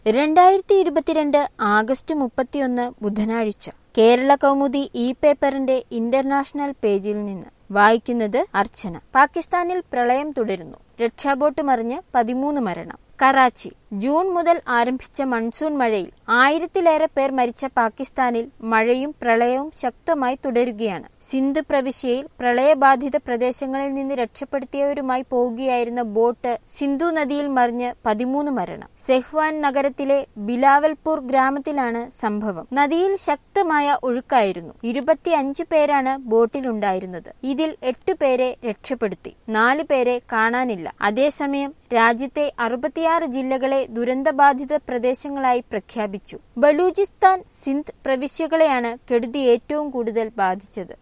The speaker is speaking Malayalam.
രണ്ടായിരത്തി ഇരുപത്തിരണ്ട് ആഗസ്റ്റ് മുപ്പത്തിയൊന്ന് ബുധനാഴ്ച കേരള കൗമുദി ഇ പേപ്പറിന്റെ ഇന്റർനാഷണൽ പേജിൽ നിന്ന് വായിക്കുന്നത് അർച്ചന പാകിസ്ഥാനിൽ പ്രളയം തുടരുന്നു രക്ഷാബോട്ട് മറിഞ്ഞ് പതിമൂന്ന് മരണം കറാച്ചി ജൂൺ മുതൽ ആരംഭിച്ച മൺസൂൺ മഴയിൽ ആയിരത്തിലേറെ പേർ മരിച്ച പാകിസ്ഥാനിൽ മഴയും പ്രളയവും ശക്തമായി തുടരുകയാണ് സിന്ധ് പ്രവിശ്യയിൽ പ്രളയബാധിത പ്രദേശങ്ങളിൽ നിന്ന് രക്ഷപ്പെടുത്തിയവരുമായി പോവുകയായിരുന്ന ബോട്ട് സിന്ധു നദിയിൽ മറിഞ്ഞ് പതിമൂന്ന് മരണം സെഹ്വാൻ നഗരത്തിലെ ബിലാവൽപൂർ ഗ്രാമത്തിലാണ് സംഭവം നദിയിൽ ശക്തമായ ഒഴുക്കായിരുന്നു ഇരുപത്തിയഞ്ച് പേരാണ് ബോട്ടിലുണ്ടായിരുന്നത് ഇതിൽ എട്ട് പേരെ രക്ഷപ്പെടുത്തി നാല് പേരെ കാണാനില്ല അതേസമയം രാജ്യത്തെ അറുപത്തിയാറ് ജില്ലകളെ ദുരന്തബാധിത പ്രദേശങ്ങളായി പ്രഖ്യാപിച്ചു ബലൂചിസ്ഥാൻ സിന്ധ് പ്രവിശ്യകളെയാണ് കെടുതി ഏറ്റവും കൂടുതൽ ബാധിച്ചത്